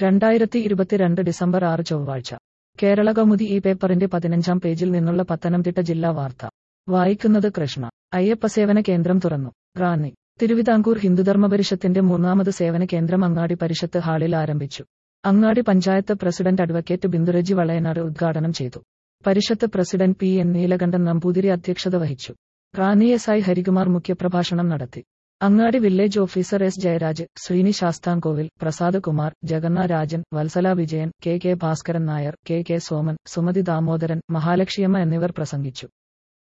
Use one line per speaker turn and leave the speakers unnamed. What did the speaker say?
രണ്ടായിരത്തി ഇരുപത്തിരണ്ട് ഡിസംബർ ആറ് ചൊവ്വാഴ്ച കേരള കൗമുദി ഈ പേപ്പറിന്റെ പതിനഞ്ചാം പേജിൽ നിന്നുള്ള പത്തനംതിട്ട ജില്ലാ വാർത്ത വായിക്കുന്നത് കൃഷ്ണ അയ്യപ്പസേവന കേന്ദ്രം തുറന്നു റാന്നി തിരുവിതാംകൂർ ഹിന്ദുധർമ്മ പരിഷത്തിന്റെ മൂന്നാമത് സേവന കേന്ദ്രം അങ്ങാടി പരിഷത്ത് ഹാളിൽ ആരംഭിച്ചു അങ്ങാടി പഞ്ചായത്ത് പ്രസിഡന്റ് അഡ്വക്കേറ്റ് ബിന്ദുരജി വളയനാട് ഉദ്ഘാടനം ചെയ്തു പരിഷത്ത് president P N Neelakantan Namboothiri അധ്യക്ഷത വഹിച്ചു റാന്നി എസ് ഐ ഹരികുമാർ മുഖ്യപ്രഭാഷണം നടത്തി Angadi village officer S Jayaraj Sreeni Sasthamkovil Prasad Kumar ജഗന്ന Rajan Vatsala Vijayan K K Bhaskaran Nair K K Soman Sumathi Damodaran Mahalakshmiamma എന്നിവർ പ്രസംഗിച്ചു